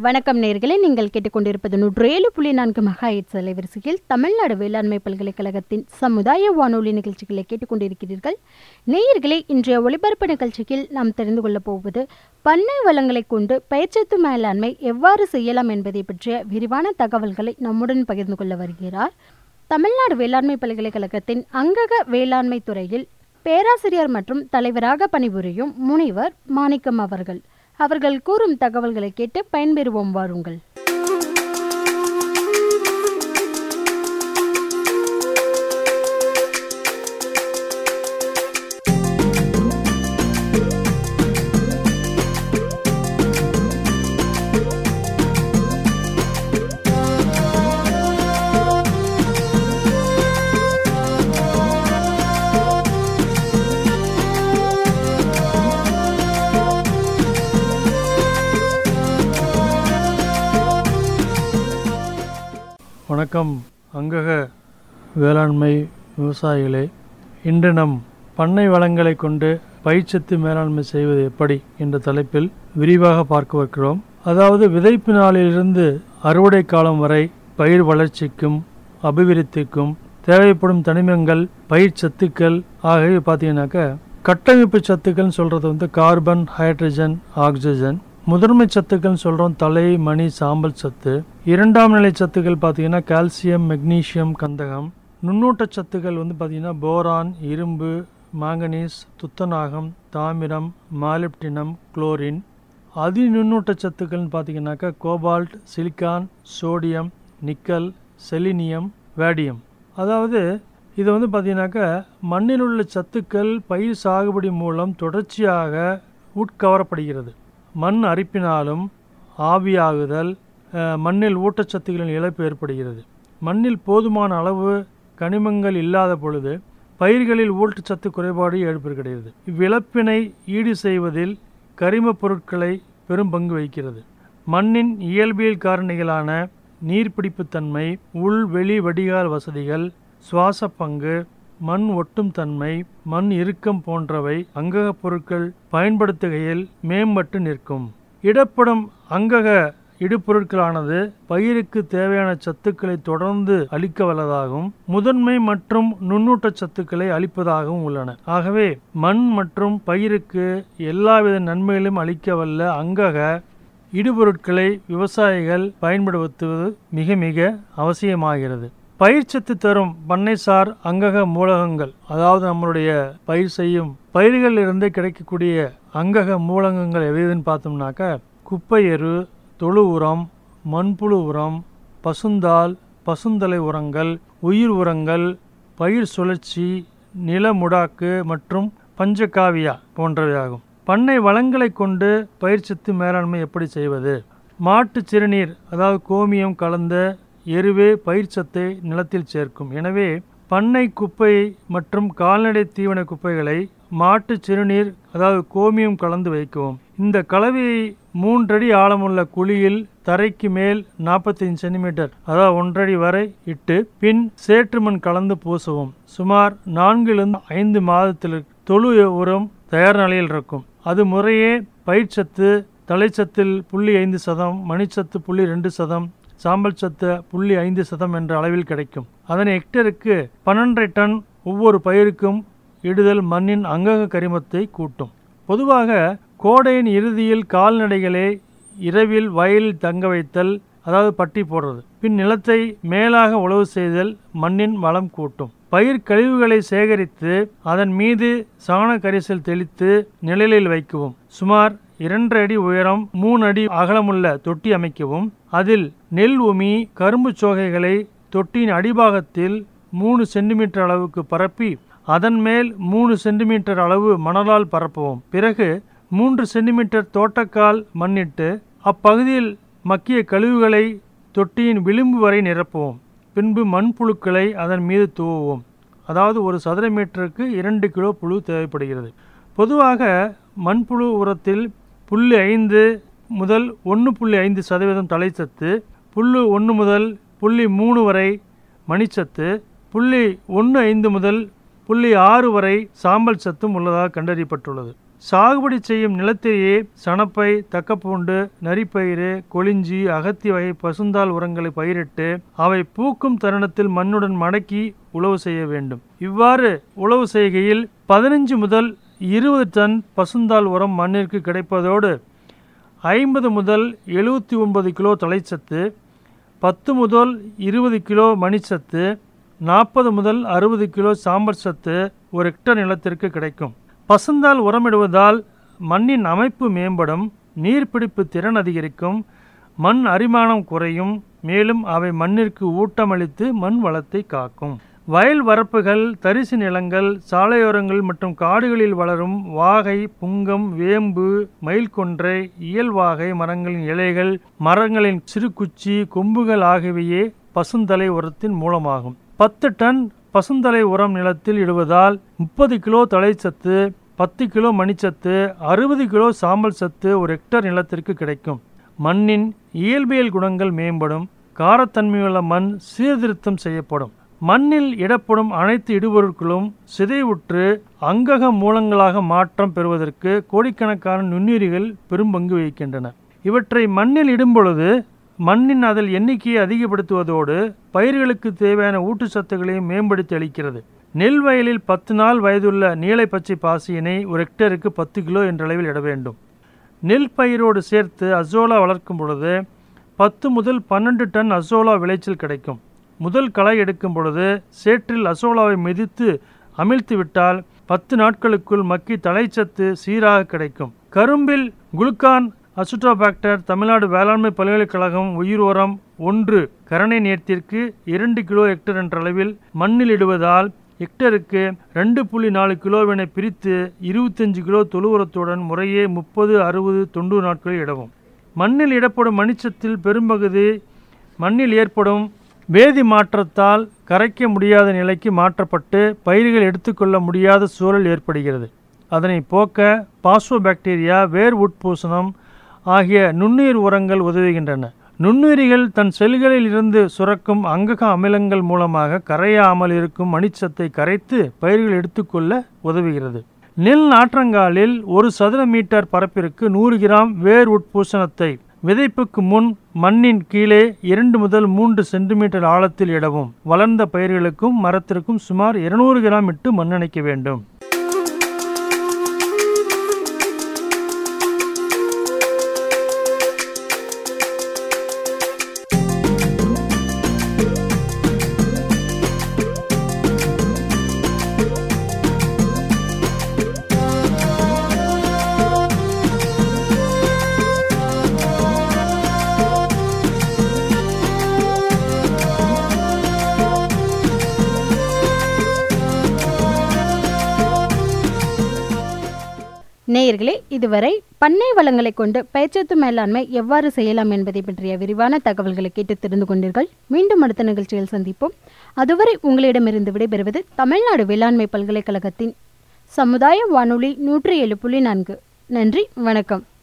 வணக்கம் நேர்களே நீங்கள் கேட்டுக்கொண்டிருப்பது நூற்று ஏழு புள்ளி நான்கு மகா எட்ஸ் அலைவரிசையில் தமிழ்நாடு வேளாண்மை பல்கலைக்கழகத்தின் சமுதாய வானொலி நிகழ்ச்சிகளை கேட்டுக்கொண்டிருக்கிறீர்கள் நேயர்களே இன்றைய ஒளிபரப்பு நிகழ்ச்சியில் நாம் தெரிந்து கொள்ளப் போவது பண்ணை வளங்களை கொண்டு பயிர்ச்சத்து மேலாண்மை எவ்வாறு செய்யலாம் என்பதை பற்றிய விரிவான தகவல்களை நம்முடன் பகிர்ந்து கொள்ள வருகிறார் தமிழ்நாடு வேளாண்மை பல்கலைக்கழகத்தின் அங்கக வேளாண்மை துறையில் பேராசிரியர் மற்றும் தலைவராக பணிபுரியும் முனைவர் மாணிக்கம் அவர்கள் அவர்கள் கூறும் தகவல்களை கேட்டு பயன்பெறுவோம் வாருங்கள் வணக்கம் அங்கக வேளாண்மை விவசாயிகளே இன்று நம் பண்ணை வளங்களை கொண்டு பயிர்ச்சத்து மேலாண்மை செய்வது எப்படி என்ற தலைப்பில் விரிவாக பார்க்கவிருக்கிறோம் அதாவது விதைப்பு நாளிலிருந்து அறுவடை காலம் வரை பயிர் வளர்ச்சிக்கும் அபிவிருத்திக்கும் தேவைப்படும் தனிமங்கள் பயிர் சத்துக்கள் ஆகியவை பார்த்தீங்கன்னாக்கா கட்டமைப்பு சத்துக்கள்னு சொல்கிறது வந்து கார்பன் ஹைட்ரஜன் ஆக்சிஜன் முதன்மை சத்துக்கள் சொல்கிறோம் தலை மணி சாம்பல் சத்து இரண்டாம் நிலை சத்துக்கள் பார்த்தீங்கன்னா கால்சியம் மெக்னீசியம் கந்தகம் நுண்ணூட்ட சத்துக்கள் வந்து பார்த்தீங்கன்னா போரான் இரும்பு மாங்கனீஸ் துத்தநாகம் தாமிரம் மாலிப்டினம் குளோரின் அதி நுண்ணூட்ட சத்துக்கள்னு பார்த்தீங்கன்னாக்கா cobalt silicon sodium nickel selenium வேடியம் அதாவது இது வந்து பார்த்தீங்கன்னாக்கா மண்ணில் உள்ள சத்துக்கள் பயிர் சாகுபடி மூலம் தொடர்ச்சியாக உட்கவரப்படுகிறது மண் அரிப்பினாலும் ஆவியாகுதல் அஹ், மண்ணில் ஊட்டச்சத்துக்களின் இழப்பு ஏற்படுகிறது மண்ணில் போதுமான அளவு கனிமங்கள் இல்லாத பொழுது பயிர்களில் ஊட்டச்சத்து குறைபாடு ஏற்படுகிறது இவ்விழப்பினை ஈடு செய்வதில் கரிமப் பொருட்களை பெரும் பங்கு வகிக்கிறது மண்ணின் இயல்பியல் காரணிகளான நீர்பிடிப்புத்தன்மை உள் வெளி வடிகால் வசதிகள் சுவாச பங்கு மண் ஒட்டும் தன்மை மண் இறுக்கம் போன்றவை அங்கக பொருட்கள் பயன்படுத்துகையில் மேம்பட்டு நிற்கும் இடப்படும் அங்கக இடுபொருட்களானது பயிருக்கு தேவையான சத்துக்களை தொடர்ந்து அளிக்க வல்லதாகவும் முதன்மை மற்றும் நுண்ணூட்ட சத்துக்களை அளிப்பதாகவும் உள்ளன ஆகவே மண் மற்றும் பயிருக்கு எல்லாவித நன்மைகளும் அளிக்க வல்ல அங்கக இடுபொருட்களை விவசாயிகள் பயன்படுத்துவது மிக மிக அவசியமாகிறது பயிர்ச்சத்து தரும் பண்ணைசார் அங்கக மூலகங்கள் அதாவது நம்மளுடைய பயிர் செய்யும் பயிர்களில் இருந்து கிடைக்கக்கூடிய அங்கக மூலகங்கள் எதுன்னு பார்த்தோம்னாக்கா குப்பை எரு தொழு உரம் மண்புழு உரம் பசுந்தால் பசுந்தலை உரங்கள் உயிர் உரங்கள் பயிர் சுழற்சி நிலமுடாக்கு மற்றும் பஞ்சகாவியா போன்றவையாகும் பண்ணை வளங்களை கொண்டு பயிர்ச்சத்து மேலாண்மை எப்படி செய்வது மாட்டு சிறுநீர் அதாவது கோமியம் கலந்த எருவே பயிர்ச்சத்தை நிலத்தில் சேர்க்கும் எனவே பண்ணை குப்பை மற்றும் கால்நடை தீவன குப்பைகளை மாட்டு சிறுநீர் அதாவது கோமியம் கலந்து வைக்கவும் இந்த கலவையை மூன்றடி ஆழமுள்ள குழியில் தரைக்கு மேல் நாற்பத்தைந்து சென்டிமீட்டர் அதாவது ஒன்றடி வரை இட்டு பின் சேற்று மண் கலந்து பூசவும் சுமார் நான்கிலிருந்து ஐந்து மாதத்தில் தொழு உரம் தயார் நிலையில் இருக்கும் அது முறையே பயிர்ச்சத்து தலைச்சத்தில் புள்ளி ஐந்து சதம் மணிச்சத்து புள்ளி ரெண்டு சதம் சாம்பல் சத்து புள்ளி ஐந்து சதம் என்ற அளவில் கிடைக்கும் அதனை ஹெக்டருக்கு பன்னெண்டரை டன் ஒவ்வொரு பயிருக்கும் இடுதல் மண்ணின் அங்கக கரிமத்தை கூட்டும் பொதுவாக கோடையின் இறுதியில் கால்நடைகளை இரவில் வயலில் தங்க வைத்தல் அதாவது பட்டி போடுறது பின் நிலத்தை மேலாக உழவு செய்தல் மண்ணின் வளம் கூட்டும் பயிர் கழிவுகளை சேகரித்து அதன் மீது சாண கரிசல் தெளித்து நிழலில் வைக்கவும் சுமார் இரண்டு அடி உயரம் மூணு அடி அகலமுள்ள தொட்டி அமைக்கவும் அதில் நெல் உமி கரும்பு சோகைகளை தொட்டியின் அடிபாகத்தில் மூணு சென்டிமீட்டர் அளவுக்கு பரப்பி அதன் மேல் மூணு சென்டிமீட்டர் அளவு மணலால் பரப்பவும் பிறகு மூன்று சென்டிமீட்டர் தோட்டக்கால் மண்ணிட்டு அப்பகுதியில் மக்கிய கழிவுகளை தொட்டியின் விளிம்பு வரை நிரப்புவோம் பின்பு மண்புழுக்களை அதன் மீது தூவுவோம் அதாவது ஒரு சதுர மீட்டருக்கு இரண்டு கிலோ புழு தேவைப்படுகிறது பொதுவாக மண்புழு உரத்தில் புள்ளி ஐந்து முதல் ஒன்று புள்ளி ஐந்து சதவீதம் தலைச்சத்து புல்லு ஒன்று முதல் புள்ளி மூணு வரை மணிச்சத்து புள்ளி ஒன்று ஐந்து முதல் புள்ளி ஆறு வரை சாம்பல் சத்தும் உள்ளதாக கண்டறியப்பட்டுள்ளது சாகுபடி செய்யும் நிலத்திலேயே சணப்பை தக்கப்பூண்டு நரிப்பயிறு கொளிஞ்சி அகத்தி வகை பசுந்தாள் உரங்களை பயிரிட்டு அவை பூக்கும் தருணத்தில் மண்ணுடன் மடக்கி உழவு செய்ய வேண்டும் இவ்வாறு உழவு செய்கையில் பதினஞ்சு முதல் இருபது டன் பசுந்தாள் உரம் மண்ணிற்கு கிடைப்பதோடு ஐம்பது முதல் எழுபத்தி ஒன்பது கிலோ தலைச்சத்து பத்து முதல் இருபது கிலோ மணிச்சத்து நாற்பது முதல் அறுபது கிலோ சாம்பல் சத்து ஒரு ஹெக்டர் நிலத்திற்கு கிடைக்கும் பசுந்தால் உரமிடுவதால் மண்ணின் அமைப்பு மேம்படும் நீர்பிடிப்பு திறன் அதிகரிக்கும் மண் அரிமானம் குறையும் மேலும் அவை மண்ணிற்கு ஊட்டமளித்து மண் வளத்தை காக்கும் வயல் வரப்புகள் தரிசு நிலங்கள் சாலையோரங்கள் மற்றும் காடுகளில் வளரும் வாகை புங்கம் வேம்பு மயில்கொன்றை இயல்வாகை மரங்களின் இலைகள் மரங்களின் சிறுகுச்சி கொம்புகள் ஆகியவையே பசுந்தலை உரத்தின் மூலமாகும் பத்து டன் பசுந்தலை உரம் நிலத்தில் இடுவதால் முப்பது கிலோ தழைச்சத்து பத்து கிலோ மணிச்சத்து அறுபது கிலோ சாம்பல் சத்து ஒரு ஹெக்டர் நிலத்திற்கு கிடைக்கும் மண்ணின் இயல்பியல் குணங்கள் மேம்படும் காரத்தன்மையுள்ள மண் சீர்திருத்தம் செய்யப்படும் மண்ணில் இடப்படும் அனைத்து இடுபொருட்களும் சிதைவுற்று அங்கக மூலங்களாக மாற்றம் பெறுவதற்கு கோடிக்கணக்கான நுண்ணுயிரிகள் பெரும்பங்கு வகிக்கின்றன இவற்றை மண்ணில் இடும்பொழுது மண்ணின் அதில் எண்ணிக்கையை அதிகப்படுத்துவதோடு பயிர்களுக்கு தேவையான ஊட்டச்சத்துக்களையும் மேம்படுத்தி அளிக்கிறது நெல் வயலில் பத்து நாள் வயதுள்ள நீலை பச்சை பாசியினை ஒரு ஹெக்டருக்கு பத்து கிலோ என்ற அளவில் இட வேண்டும் நெல் பயிரோடு சேர்த்து அசோலா வளர்க்கும் பொழுது பத்து முதல் பன்னெண்டு டன் அசோலா விளைச்சல் கிடைக்கும் முதல் களை எடுக்கும் பொழுது சேற்றில் அசோலாவை மிதித்து அமிழ்த்து விட்டால் பத்து நாட்களுக்குள் மக்கி தலைச்சத்து சீராக கிடைக்கும் கரும்பில் குளுக்கான் அசுட்டோபாக்டர் தமிழ்நாடு வேளாண்மை பல்கலைக்கழகம் உயிர் உரம் ஒன்று கரணை நேர்த்திற்கு இரண்டு கிலோ ஹெக்டர் என்ற அளவில் மண்ணில் இடுவதால் ஹெக்டருக்கு ரெண்டு புள்ளி நாலு கிலோவினை பிரித்து இருபத்தஞ்சு கிலோ தொழு உரத்துடன் முறையே முப்பது அறுபது தொண்ணூறு நாட்களில் இடவும் மண்ணில் இடப்படும் மணிச்சத்தில் பெரும்பகுதி மண்ணில் ஏற்படும் வேதி மாற்றத்தால் கரைக்க முடியாத நிலைக்கு மாற்றப்பட்டு பயிர்கள் எடுத்துக்கொள்ள முடியாத சூழல் ஏற்படுகிறது அதனை போக்க பாஸ்போபாக்டீரியா வேர் உட்பூசணம் ஆகிய நுண்ணுயிர் உரங்கள் உதவுகின்றன நுண்ணுயிரிகள் தன் செல்களில் இருந்து சுரக்கும் அங்கக அமிலங்கள் மூலமாக கரையாமல் இருக்கும் மணிச்சத்தை கரைத்து பயிர்கள் எடுத்துக்கொள்ள உதவுகிறது நெல் நாற்றங்காலில் ஒரு சதுர மீட்டர் பரப்பிற்கு நூறு கிராம் வேர் உட்பூசணத்தை விதைப்புக்கு முன் மண்ணின் கீழே இரண்டு முதல் மூன்று சென்டிமீட்டர் ஆழத்தில் இடவும் வளர்ந்த பயிர்களுக்கும் மரத்திற்கும் சுமார் இருநூறு கிராம் இட்டு மண்ணணைக்க வேண்டும் நேயர்களே இதுவரை பண்ணை வளங்களை கொண்டு பயிற்சித்து மேலாண்மை எவ்வாறு செய்யலாம் என்பதை பற்றிய விரிவான தகவல்களை கேட்டு தெரிந்து கொண்டீர்கள் மீண்டும் அடுத்த நிகழ்ச்சியில் சந்திப்போம் அதுவரை உங்களிடமிருந்து விடைபெறுவது தமிழ்நாடு வேளாண்மை பல்கலைக்கழகத்தின் சமுதாய வானொலி நூற்றி ஏழு புள்ளி நான்கு நன்றி வணக்கம்